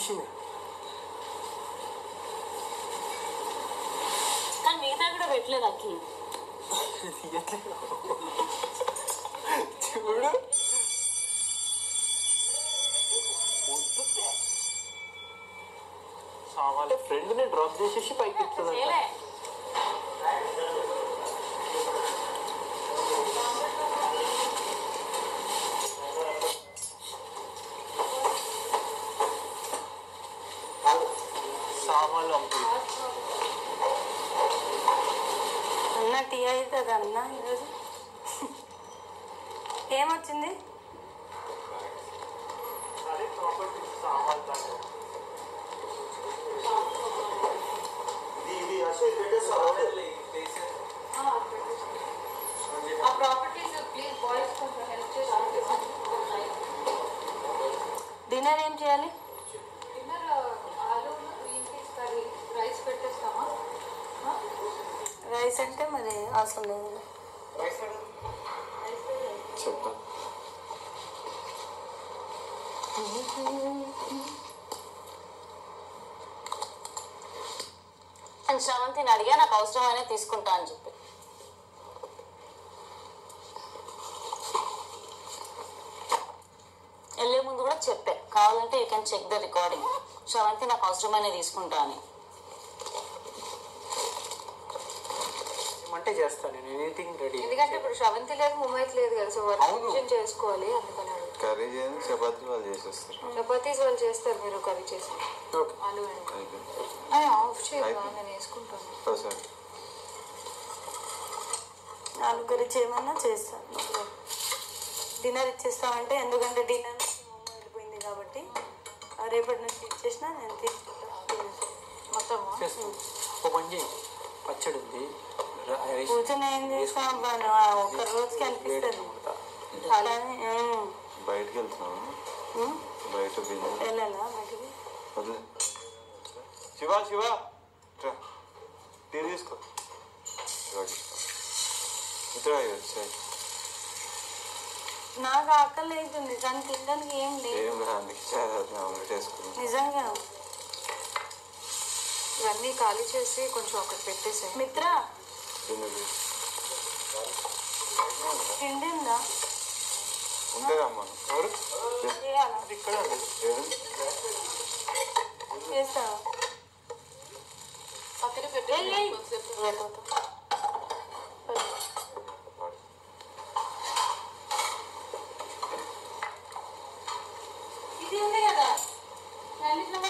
తీసేసింది కానీ మిగతా కూడా పెట్టలేదు అక్కి తీయట్లేదు చూడు సామాన్య ఫ్రెండ్ని డ్రాప్ చేసేసి పైకి ఎక్కుతుంది చేయలే సామాన్లు అమ్ముతుంది అన్న టీ అవుతుంది అన్న ఈరోజు ఏమొచ్చింది అదే ప్రాపర్టీ సామాన్లు దాంట్లో. ఆ ప్రాపర్టీస్ ప్లీజ్ బాయ్స్ కొంచెం హెల్ప్ చేసి డిన్నర్ ఏం చేయాలి dinner aloo green peas curry rice పెట్టేస్తామా రైస్ అంటే మరి అవసరం లేదు చెప్తాను నేను శ్రవంతిని అడిగా నాకు అవసరమైన తీసుకుంటా అని చెప్పి వెళ్ళే ముందు కూడా చెప్పే కావాలంటే you can check the recording Sravanthi నాకు అవసరమైన తీసుకుంటా అని ఏమంటే చేస్తాను నేను ఎనీథింగ్ రెడీ ఎందుకంటే ఇప్పుడు శ్రవంతి లేదు ముమైత్ లేదు కదా సో అవును. వర్క్ చేసుకోవాలి అందుకని అడుగుతా. కర్రీ చేయని చపాతీ వాళ్ళు చేసేస్తారు చపాతీస్ వాళ్ళు చేస్తారు మీరు కర్రీ చేసి ఓకే ఆలు అండ్ అయిపోయింది ఆఫ్ చేయరా అయిపోయింది. నేను వేసుకుంటాను ఒకసారి ఆలు కర్రీ చేయమన్నా చేస్తాను డిన్నర్ ఇచ్చేస్తామంటే ఎందుకంటే డిన్నర్ వెళ్ళిపోయింది కాబట్టి ఆ రేపటి నుంచి ఇచ్చేసినా నేను తీసుకుంటాను మొత్తము చేస్తాను ఒక పని చేయి పచ్చడి ఉంది ర- రైస్ కూర్చొని ఏం చేస్తాం అబ్బా, నువ్వు ఆ ఒక్క రోజుకి వేడి అనిపిస్తుంది నూనె. అలానే ఉమ్, బయటకు వెళ్తున్నాము ఉమ్, బయట బిందు వెళ్ళాలా బయటికి వదిలే శివ శివ ఇట్రా టీ తీసుకో శివకి ఇట్రా వచ్చాయి నాకు ఆకలి అవుతుంది కానీ తినడానికి ఏం లేదు ఏం రా అందుకే ఆమ్లెట్ వేసుకున్నాం నిజంగా ఇవన్నీ ఖాళీ చేసి కొంచెం ఒకటి పెట్టేసాయి మిత్ర బిందు తీసుకో. తిండి ఉందా ఉంటుందమ్మా ఎవరు చేయాలా అది ఇక్కడ ఉంది. ఏది? చేస్తావా పక్కన వెళ్ళి. ఇది ఉంది కదా నల్లిట్లో